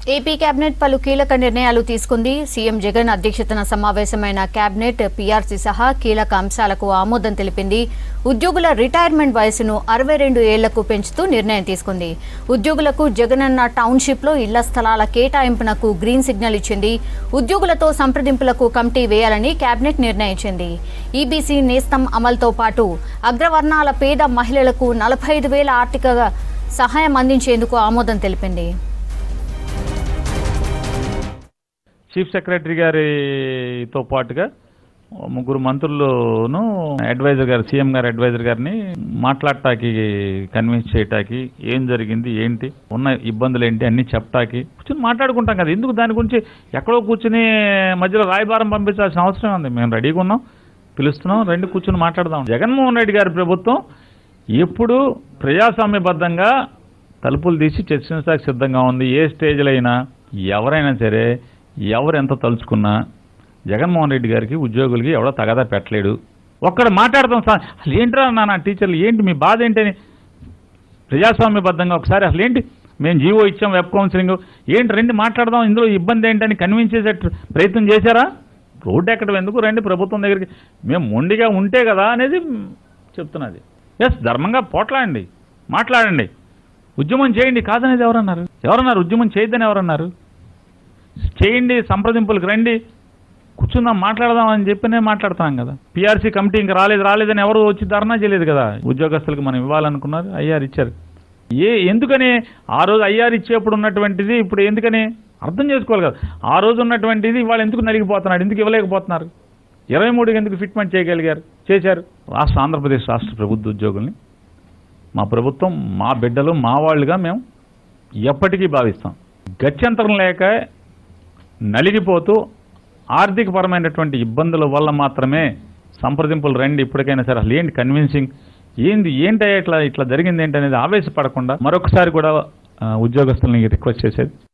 AP cabinet పలు కీలక నిర్ణయాలు తీసుకుంది సీఎం జగన్ అధ్యక్షతన సమావేశమైన కేబినెట్ పీఆర్సీ సహా కీలక అంశాలకు ఆమోదం తెలిపింది ఉద్యోగుల రిటైర్మెంట్ వయసును అరవై రెండు ఏళ్లకు పెంచుతూ నిర్ణయం తీసుకుంది ఉద్యోగులకు జగనన్న టౌన్షిప్లో ఇళ్ల స్థలాల కేటాయింపునకు గ్రీన్ సిగ్నల్ ఇచ్చింది ఉద్యోగులతో సంప్రదింపులకు కమిటీ వేయాలని కేబినెట్ నిర్ణయించింది ఈబీసీ నేస్తం అమలుతో పాటు అగ్రవర్ణాల పేద మహిళలకు నలభై ఐదు వేల ఆర్థిక సహాయం అందించేందుకు ఆమోదం తెలిపింది చీఫ్ సెక్రటరీ గారితో పాటుగా ముగ్గురు మంత్రులను అడ్వైజర్ గారు సీఎం గారు అడ్వైజర్ గారిని మాట్లాడటానికి కన్విన్స్ చేయటానికి ఏం జరిగింది ఏంటి ఉన్న ఇబ్బందులు ఏంటి అన్ని చెప్పటానికి కూర్చొని మాట్లాడుకుంటాం కదా ఎందుకు దాని గురించి ఎక్కడో కూర్చుని మధ్యలో రాయబారం పంపించాల్సిన అవసరం ఉంది మేము రెడీగా ఉన్నాం పిలుస్తున్నాం రెండు కూర్చుని మాట్లాడదాం జగన్మోహన్ రెడ్డి గారి ప్రభుత్వం ఎప్పుడు ప్రజాస్వామ్యబద్ధంగా తలుపులు తీసి చర్చించడానికి సిద్ధంగా ఉంది ఏ స్టేజ్లో అయినా ఎవరైనా సరే ఎవరు ఎంత తలుచుకున్నా జగన్మోహన్ రెడ్డి గారికి ఉద్యోగులకి ఎవడో తగదా పెట్టలేడు ఒక్కడ మాట్లాడతాం సార్ అసలు ఏంట్రా నాన్న టీచర్లు ఏంటి మీ బాధ ఏంటని ప్రజాస్వామ్యబద్ధంగా ఒకసారి అసలు ఏంటి మేము జీవో ఇచ్చాం వెబ్ కౌన్సిలింగ్ ఏంటి రండి మాట్లాడదాం ఇందులో ఇబ్బంది ఏంటని కన్విన్స్ చేసే ప్రయత్నం చేశారా రోడ్డు ఎక్కడం ఎందుకు రండి ప్రభుత్వం దగ్గరికి మేము మొండిగా ఉంటే కదా అనేది చెప్తున్నది ఎస్ ధర్మంగా పోట్లాడండి మాట్లాడండి ఉద్యమం చేయండి కాదనేది ఎవరన్నారు ఎవరన్నారు ఉద్యమం చేయొద్దని ఎవరన్నారు చేయండి సంప్రదింపులకు రండి కూర్చుందాం మాట్లాడదాం అని చెప్పినే మాట్లాడుతున్నాం కదా పీఆర్సీ కమిటీ ఇంకా రాలేదు రాలేదని ఎవరు వచ్చి ధర్నా చేయలేదు కదా ఉద్యోగస్తులకు మనం ఇవ్వాలనుకున్నారు ఐఆర్ ఇచ్చారు ఏ ఎందుకని ఆ రోజు ఐఆర్ ఇచ్చేప్పుడు ఉన్నటువంటిది ఇప్పుడు ఎందుకని అర్థం చేసుకోవాలి కదా ఆ రోజు ఉన్నటువంటిది వాళ్ళు ఎందుకు నలిగిపోతున్నాడు ఎందుకు ఇవ్వలేకపోతున్నారు ఇరవై మూడుకి ఎందుకు ఫిట్మెంట్ చేయగలిగారు చేశారు రాష్ట్ర ఆంధ్రప్రదేశ్ రాష్ట్ర ప్రభుత్వ ఉద్యోగుల్ని మా ప్రభుత్వం మా బిడ్డలు మా వాళ్ళుగా మేము ఎప్పటికీ భావిస్తాం గత్యంతరం లేక నలిగిపోతూ ఆర్థికపరమైనటువంటి ఇబ్బందుల వల్ల మాత్రమే సంప్రదింపులు రండి ఇప్పటికైనా సరే అసలు ఏంటి కన్విన్సింగ్ ఏంది ఏంటి ఇట్లా ఇట్లా జరిగింది ఏంటి అనేది ఆవేశపడకుండా మరొకసారి కూడా ఆ, ఉద్యోగస్తుల్ని రిక్వెస్ట్ చేసేది